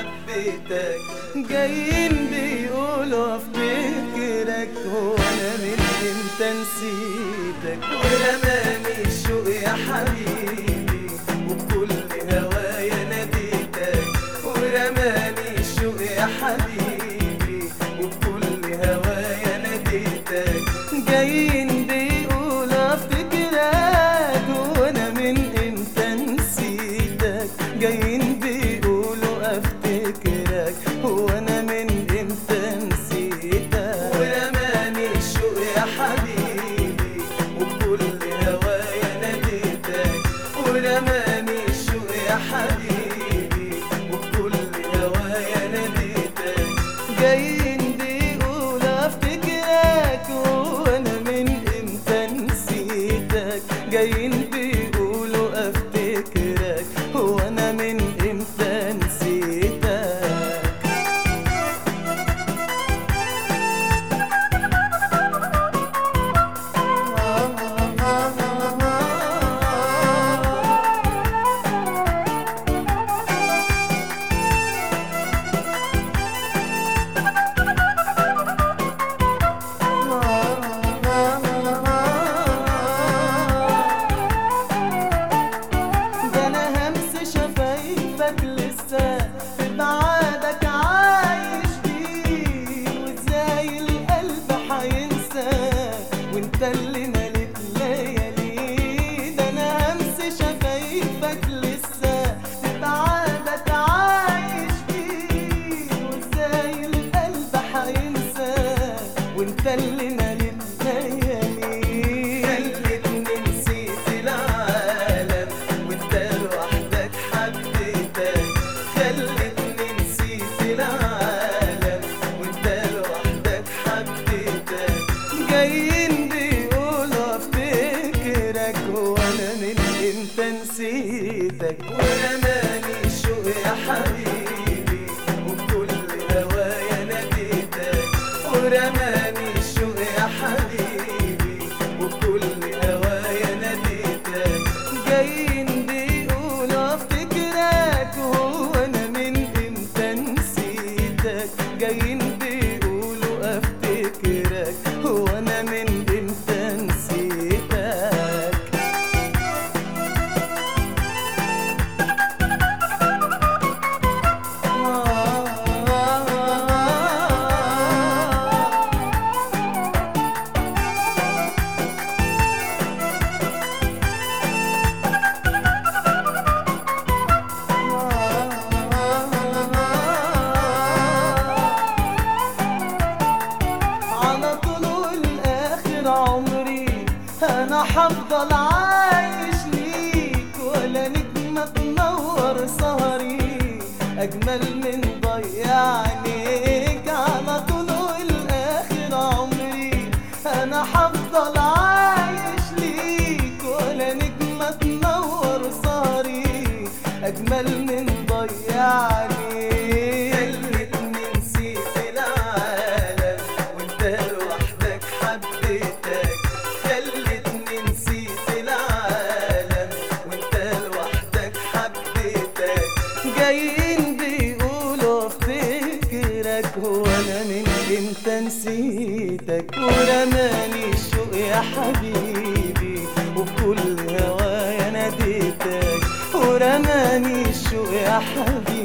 حبيتك جايين بيقولوا افتكرك وانا من امتى نسيتك ورماني الشوق يا حبيبي وبكل هوايا ناديتك ورماني الشوق يا حبيبي وبكل هوايا ناديتك جايين بيقولوا افتكرك وانا من امتى نسيتك جايين بيقولوا افتكرك وانا من امتى نسيتك ورماني الشوق يا حبيبي وبكل هوايا ناديتك ورماني الشوق يا حبيبي وبكل هوايا ناديتك جايين بيقولوا افتكرك وانا من امتى نسيتك جايين بيقولوا افتكرك وانا من امتى نسيتك ده انا همس شفايفك لسه في بعادك عايش بيه وازاي القلب حينساك وانت اللي مليت ليالي ده انا همس شفايفك لسه في بعادك عايش بيه وازاي القلب حينساك وانت اللي مليت ليالي خلتني نسيت العالم وانت لوحدك حبيتك خلتني نسيت العالم وانت لوحدك حبيتك جايين بيقولوا افتكرك وانا من امتى نسيتك ورماني الشوق يا حبيبي وبكل هوايا ناديتك ورماني الشوق يا حبيبي وبكل هوايا ناديتك جايين بيقولوا افتكرك وانا من امتى نسيتك جايين بيقولوا افتكرك وانا من امتى نسيتك على طول الاخر عمري انا حفضل عايش ليك ولا نجمة تنور سهري اجمل من ضيع عينيك على طول الاخر عمري انا حفضل عايش ليك ولا نجمة تنور سهري اجمل من ضيع عينيك خلتني نسيت العالم وانت لوحدك حبيتك خلتني نسيت العالم وانت لوحدك حبيتك جايين بيقولوا افتكرك وانا من امتى نسيتك ورماني الشوق يا حبيبي وبكل هوايا ناديتك ورماني الشوق يا حبيبي